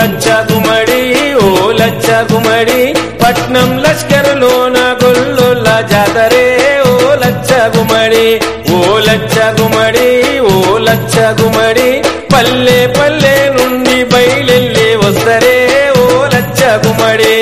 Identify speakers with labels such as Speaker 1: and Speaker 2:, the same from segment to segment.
Speaker 1: లచ్చ గుమ్మడి ఓ లచ్చ గుమ్మడి పట్నం లష్కరులోన గొల్లుల జాతరే ఓ లచ్చ గుమ్మడి ఓ లచ్చ గుమ్మడి ఓ లచ్చ గుమ్మడి పల్లె పల్లె నుండి బయలెళ్ళి వస్తరే ఓ లచ్చ గుమ్మడి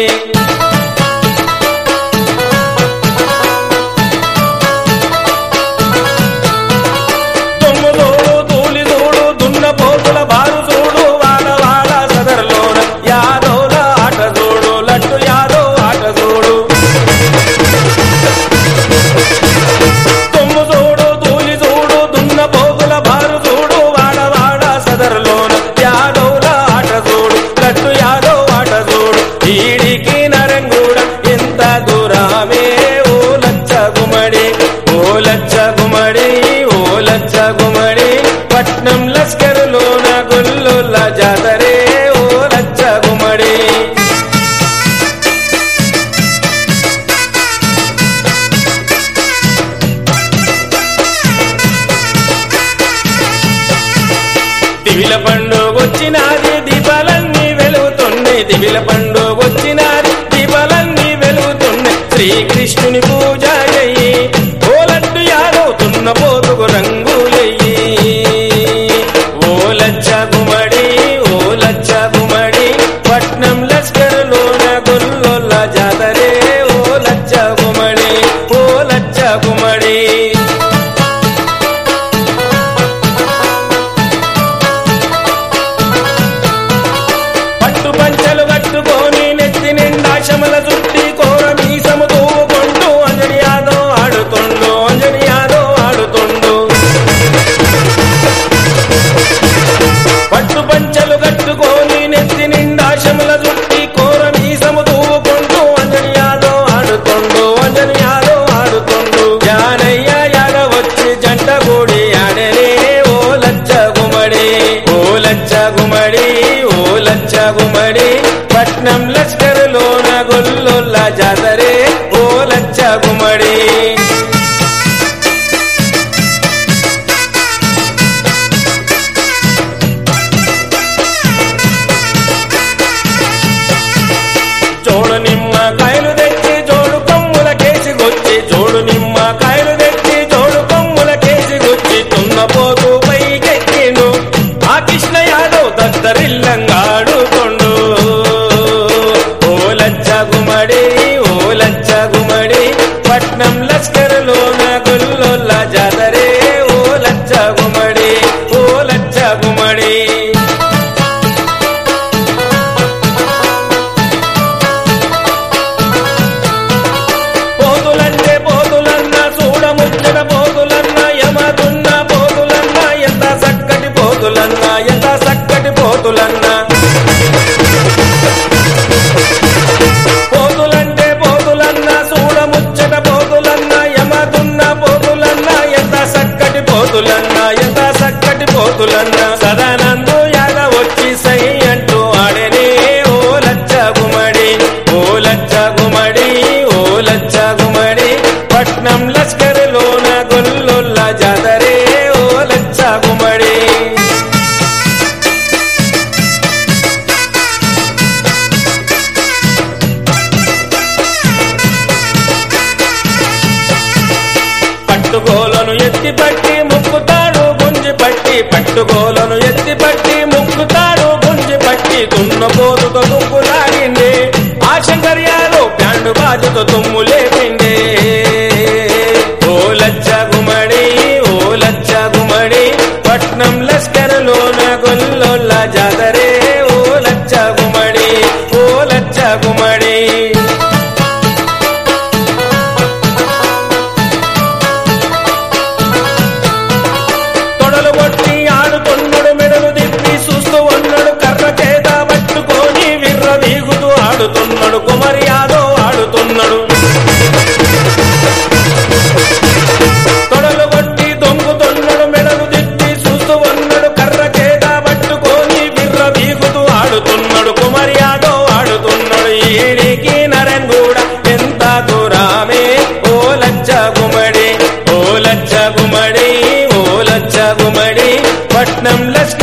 Speaker 1: దుమ్ముదోడు తూలిదోడు దున్న పోతుల బారు చూడు వాడ వాడ సదరలోన యాదవుల ఆట చూడు లట్టు యాదవ్ ఆట చూడు దుమ్ము చూడు తూలి చూడు దున్న పోతుల బారు చూడు వాడ వాడ సదరలోన యాదవుల ఆట చూడు లట్టు యాదవ్ ఆట చూడు ఈడికి నరంగూడ ఎంత దూరమే ఓ లచ్చ గుమ్మడి ఓ లచ్చ గుమ్మడి ఓ లచ్చ గుమ్మడి పట్నం లస్కరులోన గొల్లుల జాతరే ఓ లచ్చ గుమ్మడి దివిల పండుగొచ్చినాది దీపాలన్నీ వెలుగుతున్నాయి దివిల పండుగొచ్చినాది దీపాలన్నీ వెలుగుతున్నాయి శ్రీకృష్ణుని పూజ చెయ్యి ఓ లడ్డు యాదవుతున్న పోతుకు రంగులయ్యి ఓ లచ్చ గుమ్మడి ఓ లచ్చ గుమ్మడి పట్నం లస్కరులోన గొల్లొల్ల జాతరే ఓ లచ్చ గుమ్మడి ఓ లచ్చ గుమ్మడి పట్టు పంచలు కట్టుకొని నెత్తి నిండా శమల చుట్టి కోర మీసము తూవుకుంటూ అంజని యాదవ్ ఆడుతుండు అంజని యాదవ్ ఆడుతుండు పట్టు పంచలు కట్టుకొని నెత్తి నిండా శమల చుట్టి కోర మీసము తూవుకుంటూ అంజని యాదవ్ ఆడుతుండు అంజని యాదవ్ ఆడుతుండు జానయ్య యాదవ్ వచ్చి జంట కూడి ఆడనే ఓ లచ్చ గుమ్మడి ఓ లచ్చ గుమ్మడి ఓ లచ్చ గుమ్మడి పట్నం లష్కరులోన గొల్లుల జాతరే ఓ లచ్చ గుమ్మడి జోడు నిమ్మ కాయలు తెచ్చి జోడు కొమ్ముల కేసి గొచ్చి జోడు నిమ్మ కాయలు తెచ్చి జోడు కొమ్ముల కేసి గొచ్చి తున్నపోతూ పైకెక్కిండు ఆ కృష్ణ యాదవ్ దద్దరిల్లంగాడుతుండు ఓ లచ్చ గుమ్మడి ఓ లచ్చ గుమ్మడి పట్నం లష్కరులోన గొల్లొల్ల జాతరే ఓ లచ్చ గుమ్మడి ఓ లచ్చ గుమ్మడి పోతులంటే పోతులన్న చూడముచ్చట పోతులన్న యమదున్న పోతులన్న ఎంత చక్కటి పోతులన్న ఎంత చక్కటి పోతులన్న పోతులంటే పోతులన్న చూడముచ్చట పోతులన్న యమదున్న పోతులన్న ఎంత చక్కటి పోతులన్న ఎంత చక్కటి పోతులన్న సదానందు యాద వచ్చి సై అంటూ ఆడనే ఓ లచ్చ గుమ్మడి ఓ లచ్చ గుమ్మడి ఓ లచ్చ గుమ్మడి పట్నం లష్కరులోన గొల్లుల్ల జాతరే ఓ లచ్చ గుమ్మడి పట్టుకోలను ఎత్తి పట్టి ముక్కుతాడు గుంజి పట్టి పట్టుకోలను ఎత్తి పట్టి ముక్కుతాడు గుంజి పట్టి దున్నపోతుతో దుమ్ము లాగింది ఆ శంకర్యాలు ప్యాండు బాజుతో దుమ్ము లేపిండే ఓ లచ్చ గుమ్మడి ఓ లచ్చ గుమ్మడి పట్నం లష్కరులోన గొల్లొల్ల జాతరే ఓ లచ్చ గుమ్మడి ఓ లచ్చ గుమ్మడి తొడలు కొట్టి ఆడుతున్నాడు మెడలు తిప్పి చూస్తూ ఉన్నాడు కర్ర చేత పట్టుకొని విర్ర వీగుతూ ఆడుతున్నాడు కుమరి యాదవ్ ఆడుతున్నాడు తొడలు కొట్టి దొంగుతున్నాడు మెడలు తిప్పి చూస్తూ ఉన్నాడు కర్ర చేత పట్టుకొని విర్ర వీగుతూ ఆడుతున్నాడు కుమరి యాదవ్ ఆడుతున్నాడు ఈడికి నరన్ కూడా ఎంత దూరమే ఓ లచ్చ గుమ్మడి ఓ లచ్చ గుమ్మడి ఓ లచ్చ గుమ్మడి పట్నం లష్క